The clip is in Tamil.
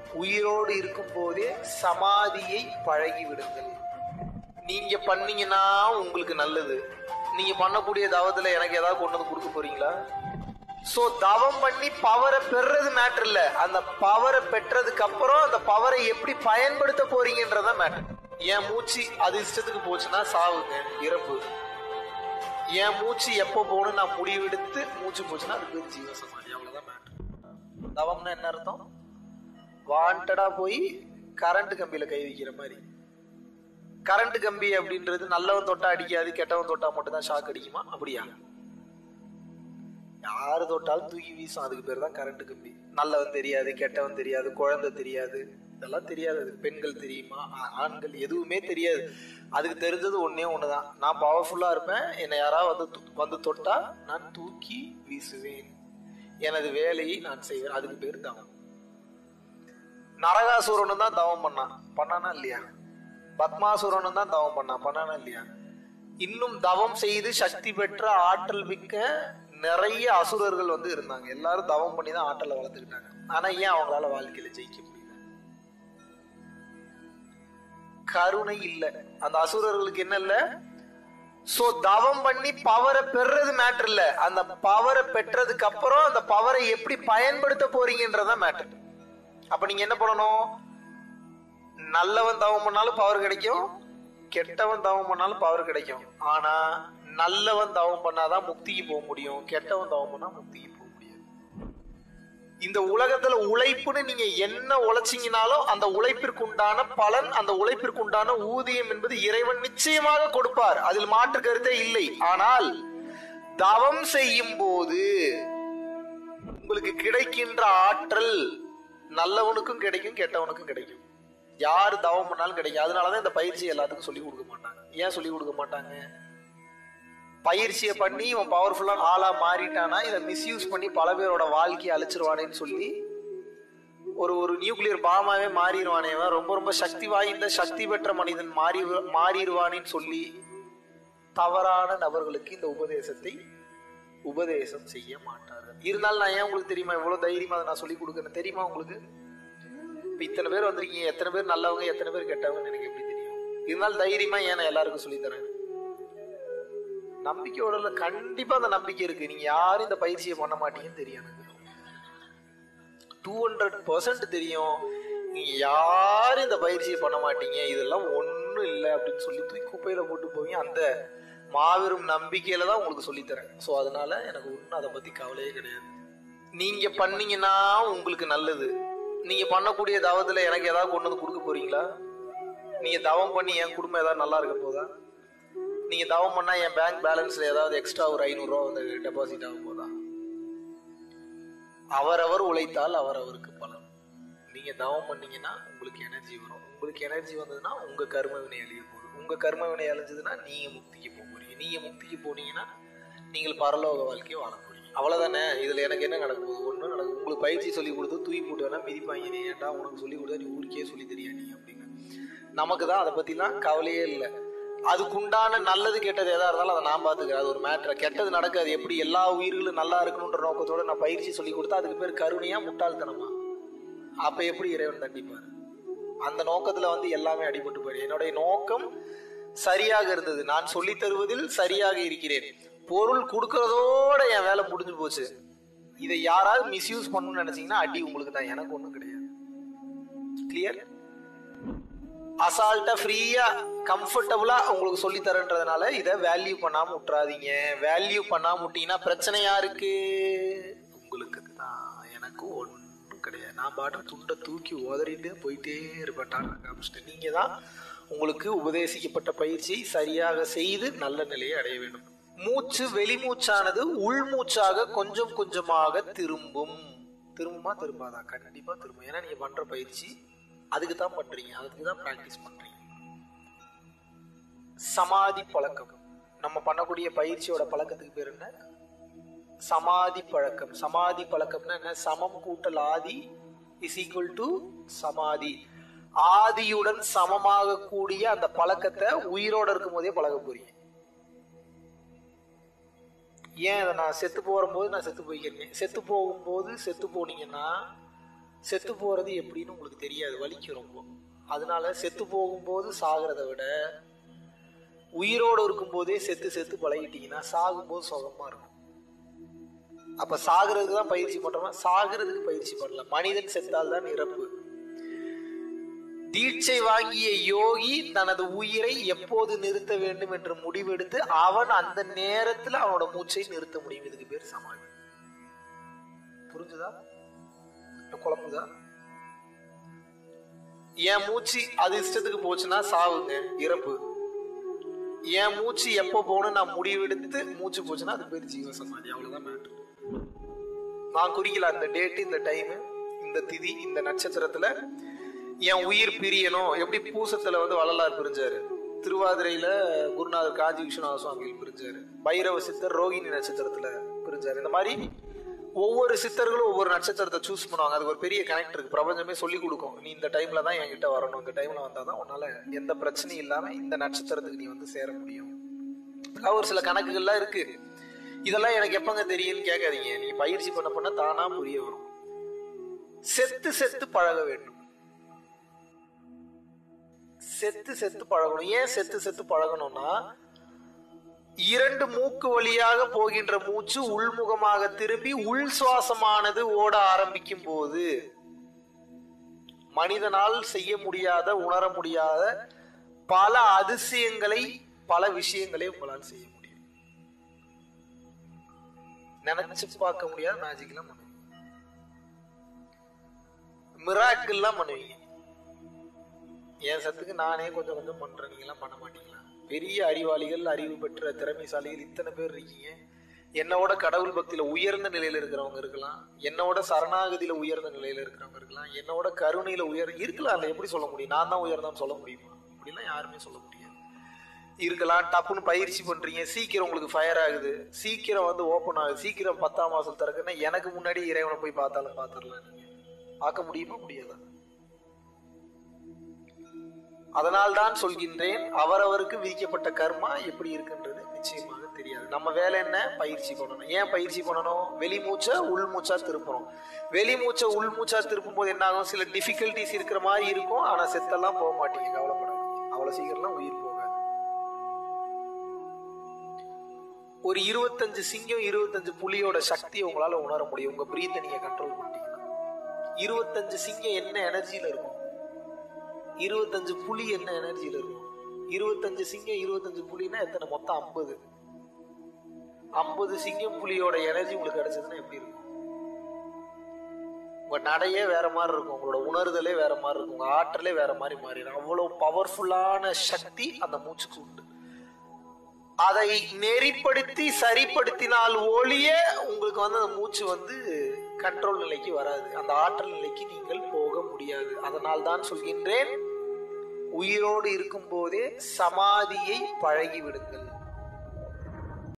உயிரோடு இருக்கும் போதே சமாதியை பழகி விடுங்கள் நீங்க பண்ணீங்கன்னா உங்களுக்கு நல்லது நீங்க பண்ணக்கூடிய தவத்துல எனக்கு ஏதாவது கொண்டு வந்து கொடுக்க போறீங்களா சோ தவம் பண்ணி பவரை பெறது மேட்டர் இல்ல அந்த பவரை பெற்றதுக்கு அப்புறம் அந்த பவரை எப்படி பயன்படுத்த போறீங்கன்றதா மேட்டர் என் மூச்சு அது இஷ்டத்துக்கு போச்சுன்னா சாவுங்க இறப்பு என் மூச்சு எப்போ போகணும் நான் முடிவெடுத்து மூச்சு போச்சுன்னா அது பேர் ஜீவ சமாதி அவ்வளவுதான் மேட்டர் தவம்னா என்ன அர்த்தம் வாண்டடா போய் கரண்ட் கம்பியில கை வைக்கிற மாதிரி கரண்ட் கம்பி அப்படின்றது நல்லவன் தொட்டா அடிக்காது கெட்டவன் தொட்டா மட்டும் தான் ஷாக் அடிக்குமா அப்படியா யாரு தொட்டாலும் தூக்கி வீசும் அதுக்கு பேர் தான் கரண்ட் கம்பி நல்லவன் தெரியாது கெட்டவன் தெரியாது குழந்தை தெரியாது இதெல்லாம் தெரியாது அது பெண்கள் தெரியுமா ஆ- ஆண்கள் எதுவுமே தெரியாது அதுக்கு தெரிஞ்சது ஒண்ணே ஒண்ணுதான் நான் பவர்ஃபுல்லா இருப்பேன் என்னை யாராவது வந்து து- வந்து தொட்டா நான் தூக்கி வீசுவேன் எனது வேலையை நான் செய்வேன் அதுக்கு பேர் தவம் நரகாசுரனும் தான் தவம் பண்ணான் பண்ணானா இல்லையா பத்மாசுரனும் தான் தவம் பண்ணான் பண்ணானா இல்லையா இன்னும் தவம் செய்து சக்தி பெற்ற ஆற்றல் மிக்க நிறைய அசுரர்கள் வந்து இருந்தாங்க எல்லாரும் தவம் பண்ணி தான் ஆற்றலை வளர்த்துக்கிட்டாங்க ஆனா ஏன் அவங்களால வாழ்க்கையில ஜெயிக்க முடியல கருணை இல்ல அந்த அசுரர்களுக்கு என்ன இல்ல சோ தவம் பண்ணி பவரை பெறது மேட்டர் இல்ல அந்த பவரை பெற்றதுக்கு அப்புறம் அந்த பவரை எப்படி பயன்படுத்த போறீங்கன்றதா மேட்டர் அப்ப நீங்க என்ன பண்ணணும் நல்லவன் தவம் பண்ணாலும் பவர் கிடைக்கும் கெட்டவன் தவம் பண்ணாலும் பவர் கிடைக்கும் ஆனா நல்லவன் தவம் பண்ணாதான் முக்திக்கு போக முடியும் கெட்டவன் தவம் பண்ணா முக்திக்கு போக முடியாது இந்த உலகத்துல உழைப்புன்னு நீங்க என்ன உழைச்சீங்கனாலும் அந்த உழைப்பிற்கு உண்டான பலன் அந்த உழைப்பிற்கு உண்டான ஊதியம் என்பது இறைவன் நிச்சயமாக கொடுப்பார் அதில் மாற்று கருத்தே இல்லை ஆனால் தவம் செய்யும் போது உங்களுக்கு கிடைக்கின்ற ஆற்றல் நல்லவனுக்கும் கிடைக்கும் கெட்டவனுக்கும் கிடைக்கும் யார் தவம் பண்ணாலும் கிடைக்கும் அதனாலதான் இந்த பயிற்சி எல்லாத்துக்கும் சொல்லி கொடுக்க மாட்டாங்க ஏன் சொல்லி கொடுக்க மாட்டாங்க பயிற்சியை பண்ணி இவன் பவர்ஃபுல்லா ஆளா மாறிட்டானா இதை மிஸ்யூஸ் பண்ணி பல பேரோட வாழ்க்கையை அழிச்சிருவானேன்னு சொல்லி ஒரு ஒரு நியூக்ளியர் பாமாவே மாறிடுவானே இவன் ரொம்ப ரொம்ப சக்தி வாய்ந்த சக்தி பெற்ற மனிதன் மாறி மாறிடுவானேன்னு சொல்லி தவறான நபர்களுக்கு இந்த உபதேசத்தை உபதேசம் செய்ய மாட்டார்கள் இருந்தாலும் நான் ஏன் உங்களுக்கு தெரியுமா இவ்வளவு தைரியமா அதை நான் சொல்லி கொடுக்கறேன் தெரியுமா உங்களுக்கு இப்ப இத்தனை பேர் வந்திருக்கீங்க எத்தனை பேர் நல்லவங்க எத்தனை பேர் கெட்டவங்க எனக்கு எப்படி தெரியும் இருந்தாலும் தைரியமா ஏன் நான் எல்லாருக்கும் சொல்லி தரேன் நம்பிக்கையோட இல்ல, கண்டிப்பா அந்த நம்பிக்கை இருக்கு நீங்க யாரும் இந்த பயிற்சியை பண்ண மாட்டீங்கன்னு தெரியும் எனக்கு டூ ஹண்ட்ரட் பர்சன்ட் தெரியும் நீங்க யாரும் இந்த பயிற்சியை பண்ண மாட்டீங்க இதெல்லாம் ஒண்ணும் இல்லை அப்படின்னு சொல்லி தூக்கி குப்பையில போட்டு போவீங்க அந்த மாபெரும் நம்பிக்கையில தான் உங்களுக்கு சொல்லித் தரேன் ஸோ அதனால எனக்கு ஒன்றும் அதை பத்தி கவலையே கிடையாது நீங்க பண்ணீங்கன்னா உங்களுக்கு நல்லது நீங்க பண்ணக்கூடிய தவத்துல எனக்கு ஏதாவது கொண்டு வந்து கொடுக்க போறீங்களா நீங்க தவம் பண்ணி என் குடும்பம் ஏதாவது நல்லா இருக்க போதா நீங்க தவம் பண்ணா என் பேங்க் பேலன்ஸ்ல ஏதாவது எக்ஸ்ட்ரா ஒரு ஐநூறு ரூபா வந்து டெபாசிட் ஆக போதா அவரவர் உழைத்தால் அவரவருக்கு பலன் நீங்க தவம் பண்ணீங்கன்னா உங்களுக்கு எனர்ஜி வரும் உங்களுக்கு எனர்ஜி வந்ததுன்னா உங்க கர்ம வினை அழிய போகுது உங்க கர்ம வினை அழிஞ்சதுன்னா நீங்க முக்திக்கு போக போறீங்க நீங்க முக்திக்கு போனீங்கன்னா நீங்கள் பரலோக வாழ்க்கையை வாழ போறீங்க அவ்வளவுதானே இதுல எனக்கு என்ன நடக்க போகுது ஒண்ணும் நடக்கும் உங்களுக்கு பயிற்சி சொல்லி கொடுத்து தூக்கி போட்டு வேணா மிதிப்பாங்க நீ ஏன்டா உனக்கு சொல்லி கொடுத்தா நீ ஊருக்கே சொல்லி தெரியா நீ அப்படின்னு நமக்கு தான் அதை பத்திலாம் கவலையே இல்லை அதுக்குண்டான நல்லது கெட்டது எதா இருந்தாலும் அதை நான் பாத்துக்கிறேன் அது ஒரு மேட்ரு கெட்டது நடக்காது எப்படி எல்லா உயிர்களும் நல்லா இருக்கணுன்ற நோக்கத்தோட நான் பயிற்சி சொல்லி கொடுத்தா அதுக்கு பேர் கருணையா முட்டாள்தனமா அப்ப எப்படி இறைவன் தண்டிப்பார் அந்த நோக்கத்துல வந்து எல்லாமே அடிபட்டு போயிடும் என்னுடைய நோக்கம் சரியாக இருந்தது நான் சொல்லி தருவதில் சரியாக இருக்கிறேன் பொருள் கொடுக்கறதோட என் வேலை முடிஞ்சு போச்சு இதை யாராவது மிஸ்யூஸ் பண்ணணும்னு நினைச்சீங்கன்னா அடி உங்களுக்கு தான் எனக்கு ஒண்ணும் கிடையாது கிளியர் அசால்ட்டா ஃப்ரீயா கம்ஃபர்டபுளா உங்களுக்கு சொல்லி தரேன்றதுனால இதை வேல்யூ பண்ணாம விட்டுறாதீங்க வேல்யூ பண்ணாம விட்டீங்கன்னா பிரச்சனை யாருக்கு உங்களுக்கு தான் எனக்கு ஒன்றும் கிடையாது நான் பாட்டு துண்டை தூக்கி உதறிட்டு போயிட்டே இருப்பேன் நீங்க தான் உங்களுக்கு உபதேசிக்கப்பட்ட பயிற்சியை சரியாக செய்து நல்ல நிலையை அடைய வேண்டும் மூச்சு வெளிமூச்சானது உள்மூச்சாக கொஞ்சம் கொஞ்சமாக திரும்பும் திரும்புமா திரும்பாதா கண்டிப்பா திரும்பும் ஏன்னா நீங்க பண்ற பயிற்சி அதுக்கு தான் பண்றீங்க அதுக்கு தான் பிராக்டிஸ் பண்றீங்க சமாதி பழக்கம் நம்ம பண்ணக்கூடிய பயிற்சியோட பழக்கத்துக்கு பேர் என்ன சமாதி பழக்கம் சமாதி பழக்கம்னா என்ன சமம் கூட்டல் ஆதி இஸ் ஈக்குவல் டு சமாதி ஆதியுடன் சமமாக கூடிய அந்த பழக்கத்தை உயிரோட இருக்கும் போதே பழக போறீங்க ஏன் அதை நான் செத்து போகும்போது நான் செத்து போய்க்கிறேன் செத்து போகும்போது செத்து போனீங்கன்னா செத்து போறது எப்படின்னு உங்களுக்கு தெரியாது வலிக்கும் ரொம்ப அதனால செத்து போகும்போது சாகிறத விட உயிரோடு இருக்கும்போதே செத்து செத்து பழகிட்டீங்கன்னா சாகும்போது சுகமா இருக்கும் அப்ப சாகிறதுக்கு தான் பயிற்சி பண்றோமா சாகிறதுக்கு பயிற்சி பண்ணல மனிதன் செத்தால் தான் இறப்பு தீட்சை வாங்கிய யோகி தனது உயிரை எப்போது நிறுத்த வேண்டும் என்று முடிவெடுத்து அவன் அந்த நேரத்துல அவனோட மூச்சை நிறுத்த முடியும் இதுக்கு பேர் சமாதி புரிஞ்சுதா இல்ல குழம்புதா என் மூச்சு அது இஷ்டத்துக்கு போச்சுன்னா சாவுங்க இறப்பு என் மூச்சு எப்போ போகணும் நான் முடிவெடுத்து மூச்சு போச்சுன்னா அது பேர் ஜீவ சமாதி அவ்வளவுதான் மேட்ரு நான் குறிக்கல அந்த டேட் இந்த டைம் இந்த திதி இந்த நட்சத்திரத்துல என் உயிர் பிரியணும் எப்படி பூசத்துல வந்து வள்ளலார் பிரிஞ்சாரு திருவாதிரையில குருநாதர் காஞ்சி விஸ்வநாத சுவாமிகள் பிரிஞ்சாரு பைரவ சித்தர் ரோகிணி நட்சத்திரத்துல பிரிஞ்சாரு இந்த மாதிரி ஒவ்வொரு சித்தர்களும் ஒவ்வொரு நட்சத்திரத்தை சூஸ் பண்ணுவாங்க அதுக்கு ஒரு பெரிய கனெக்ட் இருக்கு பிரபஞ்சமே சொல்லி கொடுக்கும் நீ இந்த டைம்ல தான் என்கிட்ட வரணும் இந்த டைம்ல வந்தாதான் உன்னால எந்த பிரச்சனையும் இல்லாம இந்த நட்சத்திரத்துக்கு நீ வந்து சேர முடியும் இப்படிலாம் ஒரு சில கணக்குகள்லாம் இருக்கு இதெல்லாம் எனக்கு எப்பங்க தெரியும்னு கேட்காதீங்க நீ பயிற்சி பண்ண பண்ண தானா புரிய வரும் செத்து செத்து பழக வேண்டும் செத்து செத்து பழகணும் ஏன் செத்து செத்து பழகணும்னா இரண்டு மூக்கு வழியாக போகின்ற மூச்சு உள்முகமாக திரும்பி உள் சுவாசமானது ஓட ஆரம்பிக்கும் போது மனிதனால் செய்ய முடியாத உணர முடியாத பல அதிசயங்களை பல விஷயங்களை உங்களால் செய்ய முடியும் நினைச்சு பார்க்க முடியாத மேஜிக்லாம் பண்ணுவீங்க மிராக்கிள்லாம் பண்ணுவீங்க என் சத்துக்கு நானே கொஞ்சம் கொஞ்சம் பண்றேன் நீங்களாம் பண்ண மாட்டீங்களா பெரிய அறிவாளிகள் அறிவு பெற்ற திறமைசாலிகள் இத்தனை பேர் இருக்கீங்க என்னோட கடவுள் பக்தியில உயர்ந்த நிலையில இருக்கிறவங்க இருக்கலாம் என்னோட சரணாகதியில உயர்ந்த நிலையில இருக்கிறவங்க இருக்கலாம் என்னோட கருணையில உயர் இருக்கலாம் இல்ல எப்படி சொல்ல முடியும் நான் தான் உயர்ந்தான்னு சொல்ல முடியுமா அப்படிலாம் யாருமே சொல்ல முடியாது இருக்கலாம் டப்புன்னு பயிற்சி பண்றீங்க சீக்கிரம் உங்களுக்கு ஃபயர் ஆகுது சீக்கிரம் வந்து ஓப்பன் ஆகுது சீக்கிரம் பத்தாம் மாசம் திறக்குன்னா எனக்கு முன்னாடி இறைவனை போய் பார்த்தாலும் பார்த்துடலாம் நீங்க பார்க்க முடியுமா முடியாதா அதனால் தான் சொல்கின்றேன் அவரவருக்கு விதிக்கப்பட்ட கர்மா எப்படி இருக்குன்றது நிச்சயமாக தெரியாது நம்ம வேலை என்ன பயிற்சி பண்ணணும் ஏன் பயிற்சி பண்ணணும் வெளிமூச்சை உள்மூச்சா திருப்பணும் வெளிமூச்சை உள்மூச்சா திருப்பும் போது என்ன ஆகும் சில டிஃபிகல்டிஸ் இருக்கிற மாதிரி இருக்கும் ஆனா செத்தெல்லாம் போக மாட்டீங்க கவலைப்படாதீங்க அவ்வளவு சீக்கிரம்லாம் உயிர் போகாது ஒரு இருபத்தஞ்சு சிங்கம் இருபத்தஞ்சு புலியோட சக்தியை உங்களால உணர முடியும் உங்க பிரீத்தை நீங்க கண்ட்ரோல் பண்ணிட்டீங்கன்னா இருபத்தஞ்சு சிங்கம் என்ன எனர்ஜியில இருக்கும் இருபத்தஞ்சு புலி என்ன எனர்ஜியில இருக்கும் இருபத்தஞ்சு சிங்கம் இருபத்தஞ்சு புலினா எத்தனை மொத்தம் ஐம்பது ஐம்பது சிங்கம் புலியோட எனர்ஜி உங்களுக்கு கிடைச்சதுன்னா எப்படி இருக்கும் உங்க நடையே வேற மாதிரி இருக்கும் உங்களோட உணர்தலே வேற மாதிரி இருக்கும் உங்க ஆற்றலே வேற மாதிரி மாறிடும் அவ்வளவு பவர்ஃபுல்லான சக்தி அந்த மூச்சுக்கு உண்டு அதை நெறிப்படுத்தி சரிப்படுத்தினால் ஒளிய உங்களுக்கு வந்து அந்த மூச்சு வந்து கண்ட்ரோல் நிலைக்கு வராது அந்த ஆற்றல் நிலைக்கு நீங்கள் போக முடியாது அதனால் தான் சொல்கின்றேன் உயிரோடு இருக்கும் போதே சமாதியை பழகி விடுங்கள்